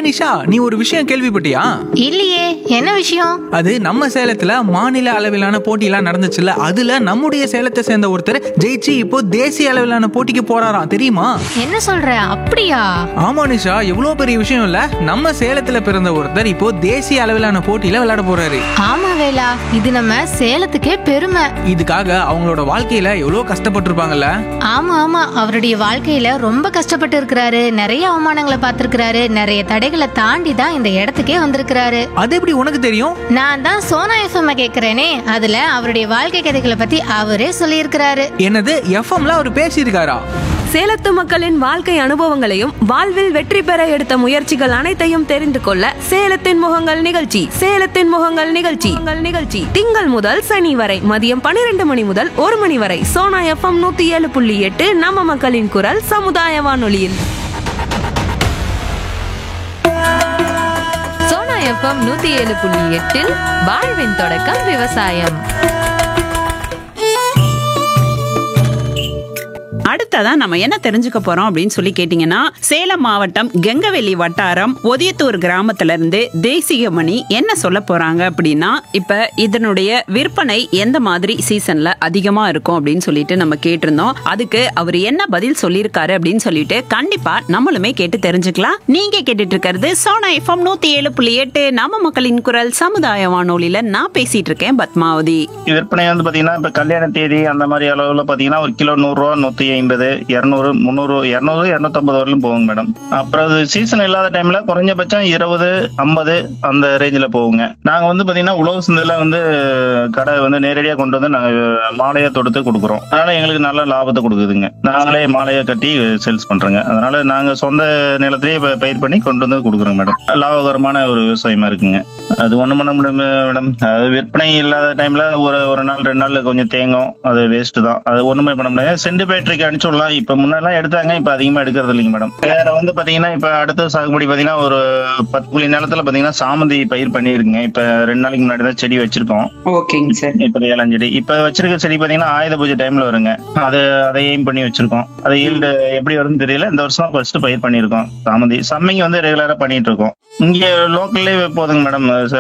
நிஷா நீ ஒரு விஷயம் கேள்விப்பட்டியா இல்லையே என்ன விஷயம் அது நம்ம சேலத்துல மாநில அளவிலான போட்டியெல்லாம் நடந்துச்சுல்ல அதுல நம்முடைய சேலத்தை சேர்ந்த ஒருத்தர் ஜெயிச்சு இப்போ தேசிய அளவிலான போட்டிக்கு போறாராம் தெரியுமா என்ன சொல்ற அப்படியா ஆமா நிஷா எவ்வளவு பெரிய விஷயம் இல்ல நம்ம சேலத்துல பிறந்த ஒருத்தர் இப்போ தேசிய அளவிலான போட்டியில விளையாட போறாரு ஆமா வேலா இது நம்ம சேலத்துக்கே பெருமை இதுக்காக அவங்களோட வாழ்க்கையில எவ்வளவு கஷ்டப்பட்டிருப்பாங்கல்ல ஆமா ஆமா அவருடைய வாழ்க்கையில ரொம்ப கஷ்டப்பட்டு இருக்கிறாரு நிறைய அவமானங்களை பார்த்திருக்கிறாரு நிறைய தடைகளை தாண்டி தான் இந்த இடத்துக்கே வந்திருக்கிறாரு அது எப்படி உனக்கு தெரியும் நான் தான் சோனா எஃப்எம் கேக்குறேனே அதுல அவருடைய வாழ்க்கை கதைகளை பத்தி அவரே சொல்லியிருக்கிறாரு என்னது எஃப்எம்ல அவர் பேசியிருக்காரா சேலத்து மக்களின் வாழ்க்கை அனுபவங்களையும் வாழ்வில் வெற்றி பெற எடுத்த முயற்சிகள் அனைத்தையும் தெரிந்து கொள்ள சேலத்தின் முகங்கள் நிகழ்ச்சி சேலத்தின் முகங்கள் நிகழ்ச்சி உங்கள் நிகழ்ச்சி திங்கள் முதல் சனி வரை மதியம் பன்னிரண்டு மணி முதல் ஒரு மணி வரை சோனா எஃப்எம் நூத்தி ஏழு புள்ளி எட்டு நம்ம மக்களின் குரல் சமுதாய வானொலியில் சோனா எஃப்எம் நூத்தி ஏழு புள்ளி எட்டில் வாழ்வின் தொடக்கம் விவசாயம் அடுத்ததா நம்ம என்ன தெரிஞ்சுக்க போறோம் அப்படின்னு சொல்லி கேட்டீங்கன்னா சேலம் மாவட்டம் கெங்கவெளி வட்டாரம் ஒதியத்தூர் கிராமத்துல இருந்து தேசிகமணி என்ன சொல்ல போறாங்க அப்படின்னா இப்ப இதனுடைய விற்பனை எந்த மாதிரி சீசன்ல அதிகமா இருக்கும் அப்படின்னு சொல்லிட்டு நம்ம கேட்டிருந்தோம் அதுக்கு அவர் என்ன பதில் சொல்லியிருக்காரு அப்படின்னு சொல்லிட்டு கண்டிப்பா நம்மளுமே கேட்டு தெரிஞ்சுக்கலாம் நீங்க கேட்டுட்டு இருக்கிறது சோனா எஃப்எம் நூத்தி ஏழு புள்ளி எட்டு நம்ம மக்களின் குரல் சமுதாய வானொலியில நான் பேசிட்டு இருக்கேன் பத்மாவதி விற்பனை வந்து பாத்தீங்கன்னா இப்ப கல்யாண தேதி அந்த மாதிரி அளவுல பாத்தீங்கன்னா ஒரு கிலோ நூறு ரூபா நூத்தி ஐம்பது இருநூறு முந்நூறு இருநூறு இருநூத்தம்பது வரலும் போகுங்க மேடம் அப்புறம் அது சீசன் இல்லாத டைம்ல குறைஞ்சபட்சம் இருபது ஐம்பது அந்த ரேஞ்சில் போகுங்க நாங்க வந்து பாத்தீங்கன்னா உழவு சந்தையில வந்து கடை வந்து நேரடியா கொண்டு வந்து நாங்க மாலையை தொடுத்து கொடுக்குறோம் அதனால எங்களுக்கு நல்ல லாபத்தை கொடுக்குதுங்க நாங்களே மாலையை கட்டி சேல்ஸ் பண்றோங்க அதனால நாங்க சொந்த நிலத்திலேயே ப- பயிர் பண்ணி கொண்டு வந்து கொடுக்குறோம் மேடம் லாபகரமான ஒரு விவசாயமா இருக்குங்க அது ஒண்ணும் பண்ண முடியும் மேடம் அது விற்பனை இல்லாத டைம்ல ஒரு ஒரு நாள் ரெண்டு நாள் கொஞ்சம் தேங்கும் அது வேஸ்ட் தான் அது ஒண்ணுமே பண்ண முடியாது சென்ட் பேட்டரிக்கு அனுப்பிச்சுடலாம் இப்ப முன்னெல்லாம் எடுத்தாங்க இப்ப அதிகமா எடுக்கிறது இல்லைங்க மேடம் வேற வந்து பாத்தீங்கன்னா இப்ப அடுத்த சாகுபடி பாத்தீங்கன்னா ஒரு பத்து குழி நிலத்துல பாத்தீங்கன்னா சாமந்தி பயிர் பண்ணிருக்குங்க இப்ப ரெண்டு நாளைக்கு முன்னாடி தான் செடி வச்சிருக்கோம் ஓகேங்க சார் இப்ப ஏழாம் செடி இப்ப வச்சிருக்க செடி பாத்தீங்கன்னா ஆயுத பூஜை டைம்ல வருங்க அது அதை எய்ம் பண்ணி வச்சிருக்கோம் அது ஈல்டு எப்படி வரும்னு தெரியல இந்த வருஷம் ஃபர்ஸ்ட் பயிர் பண்ணிருக்கோம் சாமந்தி சம்மிங்க வந்து ரெகுலரா பண்ணிட்டு இருக்கோம் இங்க லோக்கல்லே போதுங்க மேடம்